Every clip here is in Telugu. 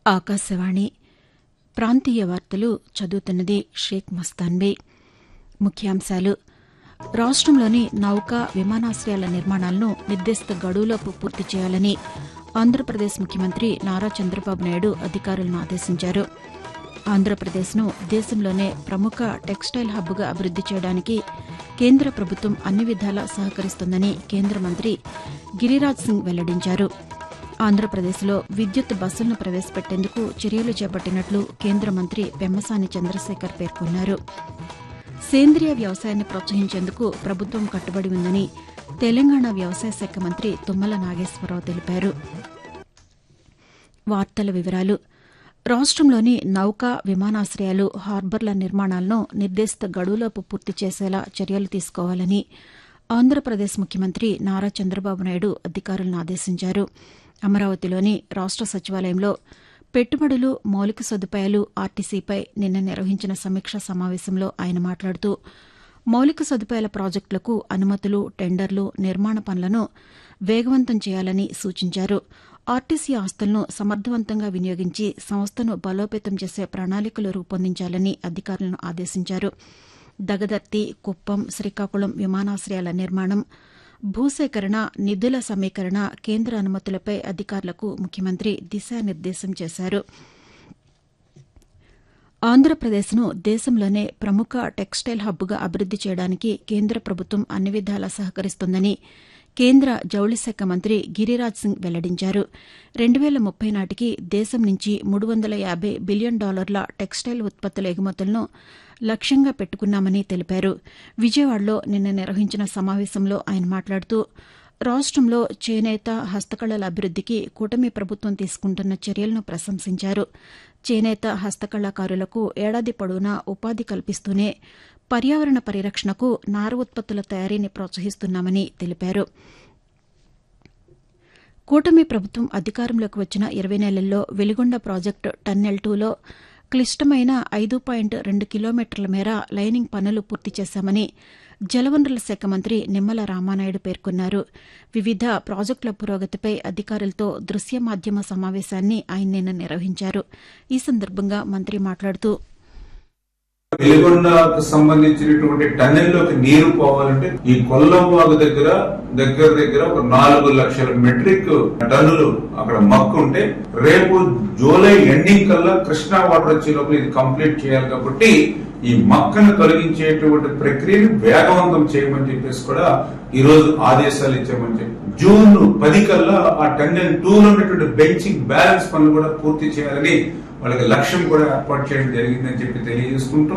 ఆకాశవాణి ప్రాంతీయ వార్తలు చదువుతున్నది షేక్ మస్తాన్బీ ముఖ్యాంశాలు రాష్టంలోని నౌకా విమానాశ్రయాల నిర్మాణాలను నిర్దిష్ట గడువులోపు పూర్తి చేయాలని ఆంధ్రప్రదేశ్ ముఖ్యమంత్రి నారా చంద్రబాబు నాయుడు అధికారులను ఆదేశించారు ఆంధ్రప్రదేశ్ను దేశంలోనే ప్రముఖ టెక్స్టైల్ హబ్గా అభివృద్ది చేయడానికి కేంద్ర ప్రభుత్వం అన్ని విధాలా సహకరిస్తుందని కేంద్ర మంత్రి గిరిరాజ్ సింగ్ వెల్లడించారు ఆంధ్రప్రదేశ్లో విద్యుత్ బస్సులను ప్రవేశపెట్టేందుకు చర్యలు చేపట్టినట్లు కేంద్ర మంత్రి పెమ్మసాని చంద్రశేఖర్ పేర్కొన్నారు సేంద్రియ వ్యవసాయాన్ని ప్రోత్సహించేందుకు ప్రభుత్వం కట్టుబడి ఉందని తెలంగాణ వ్యవసాయ శాఖ మంత్రి తుమ్మల నాగేశ్వరరావు తెలిపారు వార్తల వివరాలు రాష్టంలోని నౌకా విమానాశ్రయాలు హార్బర్ల నిర్మాణాలను నిర్దేశిత గడువులోపు పూర్తి చేసేలా చర్యలు తీసుకోవాలని ఆంధ్రప్రదేశ్ ముఖ్యమంత్రి నారా చంద్రబాబు నాయుడు అధికారులను ఆదేశించారు అమరావతిలోని రాష్ట సచివాలయంలో పెట్టుబడులు మౌలిక సదుపాయాలు ఆర్టీసీపై నిన్న నిర్వహించిన సమీక్షా సమావేశంలో ఆయన మాట్లాడుతూ మౌలిక సదుపాయాల ప్రాజెక్టులకు అనుమతులు టెండర్లు నిర్మాణ పనులను వేగవంతం చేయాలని సూచించారు ఆర్టీసీ ఆస్తులను సమర్థవంతంగా వినియోగించి సంస్థను బలోపేతం చేసే ప్రణాళికలు రూపొందించాలని అధికారులను ఆదేశించారు దగదర్తి కుప్పం శ్రీకాకుళం విమానాశ్రయాల నిర్మాణం భూసేకరణ నిధుల సమీకరణ కేంద్ర అనుమతులపై అధికారులకు ముఖ్యమంత్రి దిశానిర్దేశం చేశారు ఆంధ్రప్రదేశ్ను దేశంలోనే ప్రముఖ టెక్స్టైల్ హబ్గా అభివృద్ది చేయడానికి కేంద్ర ప్రభుత్వం అన్ని విధాలా సహకరిస్తోందని కేంద్ర జౌళి శాఖ మంత్రి గిరిరాజ్ సింగ్ వెల్లడించారు రెండు వేల ముప్పై నాటికి దేశం నుంచి మూడు వందల యాబై బిలియన్ డాలర్ల టెక్స్టైల్ ఉత్పత్తుల ఎగుమతులను లక్ష్యంగా పెట్టుకున్నామని తెలిపారు విజయవాడలో నిన్న నిర్వహించిన సమావేశంలో ఆయన మాట్లాడుతూ రాష్టంలో చేనేత హస్తకళల అభివృద్దికి కూటమి ప్రభుత్వం తీసుకుంటున్న చర్యలను ప్రశంసించారు చేనేత హస్తకళాకారులకు ఏడాది పొడవునా ఉపాధి కల్పిస్తూనే పర్యావరణ పరిరక్షణకు నార ఉత్పత్తుల తయారీని ప్రోత్సహిస్తున్నామని తెలిపారు కూటమి ప్రభుత్వం అధికారంలోకి వచ్చిన ఇరవై నెలల్లో వెలిగొండ ప్రాజెక్టు టన్నెల్ టూలో క్లిష్టమైన ఐదు పాయింట్ రెండు కిలోమీటర్ల మేర లైనింగ్ పనులు పూర్తి చేశామని జలవనరుల శాఖ మంత్రి నిమ్మల రామానాయుడు పేర్కొన్నారు వివిధ ప్రాజెక్టుల పురోగతిపై అధికారులతో దృశ్య మాధ్యమ సమావేశాన్ని ఆయన నిన్న నిర్వహించారు ఈ సందర్భంగా మంత్రి మాట్లాడుతూ వెలిగొండకు సంబంధించినటువంటి టన్నెల్లోకి నీరు పోవాలంటే ఈ కొల్లం వాగు దగ్గర దగ్గర దగ్గర ఒక నాలుగు లక్షల మెట్రిక్ టన్నులు అక్కడ మక్కు ఉంటే రేపు జూలై ఎండింగ్ కల్లా కృష్ణా వాటర్ వచ్చే లోపల ఇది కంప్లీట్ చేయాలి కాబట్టి ఈ మక్కను తొలగించేటువంటి ప్రక్రియను వేగవంతం చేయమని చెప్పేసి కూడా ఈ రోజు ఆదేశాలు ఇచ్చామని చెప్పి జూన్ పది కల్లా ఆ టన్నెల్ టూ లో ఉన్నటువంటి బెంచింగ్ బ్యాలెన్స్ పనులు కూడా పూర్తి చేయాలని వాళ్ళకి లక్ష్యం కూడా ఏర్పాటు చేయడం జరిగిందని చెప్పి తెలియజేసుకుంటూ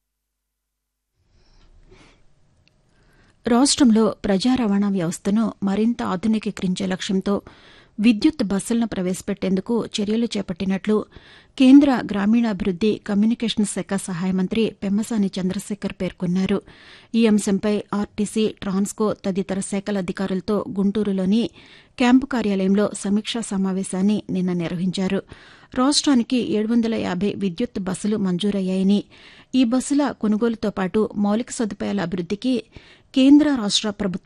రాష్టంలో ప్రజా రవాణా వ్యవస్థను మరింత ఆధునికీకరించే లక్ష్యంతో విద్యుత్ బస్సులను ప్రవేశపెట్టేందుకు చర్యలు చేపట్టినట్లు కేంద్ర గ్రామీణాభివృద్ది కమ్యూనికేషన్ శాఖ సహాయ మంత్రి పెమ్మసాని చంద్రశేఖర్ పేర్కొన్నారు ఈ అంశంపై ఆర్టీసీ ట్రాన్స్కో తదితర శాఖల అధికారులతో గుంటూరులోని క్యాంపు కార్యాలయంలో సమీక్షా సమావేశాన్ని నిన్న నిర్వహించారు రాష్ట్రానికి ఏడు వందల యాబై విద్యుత్ బస్సులు మంజూరయ్యాయని ఈ బస్సుల కొనుగోలుతో పాటు మౌలిక సదుపాయాల అభివృద్దికి కేంద్ర రాష్ట ప్రభుత్వ